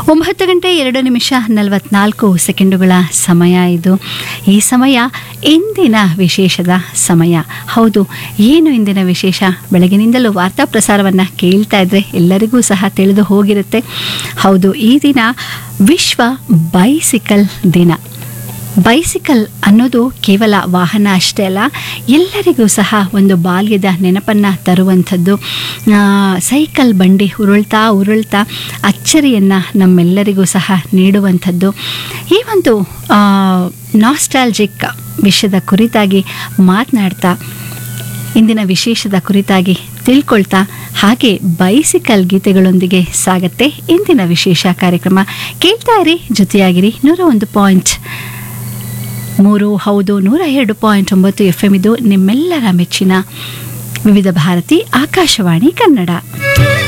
ಒಂಬತ್ತು ಗಂಟೆ ಎರಡು ನಿಮಿಷ ನಲವತ್ನಾಲ್ಕು ಸೆಕೆಂಡುಗಳ ಸಮಯ ಇದು ಈ ಸಮಯ ಇಂದಿನ ವಿಶೇಷದ ಸಮಯ ಹೌದು ಏನು ಇಂದಿನ ವಿಶೇಷ ಬೆಳಗಿನಿಂದಲೂ ವಾರ್ತಾ ಪ್ರಸಾರವನ್ನು ಕೇಳ್ತಾ ಇದ್ರೆ ಎಲ್ಲರಿಗೂ ಸಹ ತಿಳಿದು ಹೋಗಿರುತ್ತೆ ಹೌದು ಈ ದಿನ ವಿಶ್ವ ಬೈಸಿಕಲ್ ದಿನ ಬೈಸಿಕಲ್ ಅನ್ನೋದು ಕೇವಲ ವಾಹನ ಅಷ್ಟೇ ಅಲ್ಲ ಎಲ್ಲರಿಗೂ ಸಹ ಒಂದು ಬಾಲ್ಯದ ನೆನಪನ್ನು ತರುವಂಥದ್ದು ಆ, ಸೈಕಲ್ ಬಂಡಿ ಉರುಳ್ತಾ ಉರುಳ್ತಾ ಅಚ್ಚರಿಯನ್ನು ನಮ್ಮೆಲ್ಲರಿಗೂ ಸಹ ನೀಡುವಂಥದ್ದು ಈ ಒಂದು ನಾಸ್ಟಾಲ್ಜಿಕ್ ವಿಷಯದ ಕುರಿತಾಗಿ ಮಾತನಾಡ್ತಾ ಇಂದಿನ ವಿಶೇಷದ ಕುರಿತಾಗಿ ತಿಳ್ಕೊಳ್ತಾ ಹಾಗೆ ಬೈಸಿಕಲ್ ಗೀತೆಗಳೊಂದಿಗೆ ಸಾಗತ್ತೆ ಇಂದಿನ ವಿಶೇಷ ಕಾರ್ಯಕ್ರಮ ಕೇಳ್ತಾ ಇರಿ ಜೊತೆಯಾಗಿರಿ ನೂರ ಒಂದು ಪಾಯಿಂಟ್ ಮೂರು ಹೌದು ನೂರ ಎರಡು ಪಾಯಿಂಟ್ ಒಂಬತ್ತು ಎಫ್ ಎಮ್ ಇದು ನಿಮ್ಮೆಲ್ಲರ ಮೆಚ್ಚಿನ ವಿವಿಧ ಭಾರತಿ ಆಕಾಶವಾಣಿ ಕನ್ನಡ